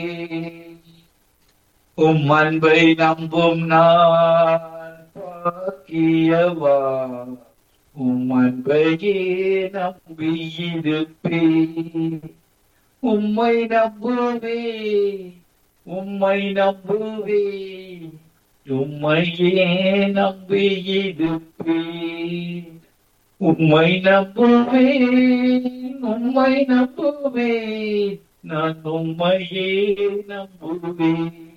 உம் அன்பை நம்பும் நான் பாக்கியவா உம் அன்பையே நம்பியிருப்பேன் உம்மை நம்புவே உம்மை நம்புவே உம்மையே நம்பியிருப்பேன் உம்மை நம்புவேன் உம்மை நம்புவேன் நான் உம்மையே நம்புவேன்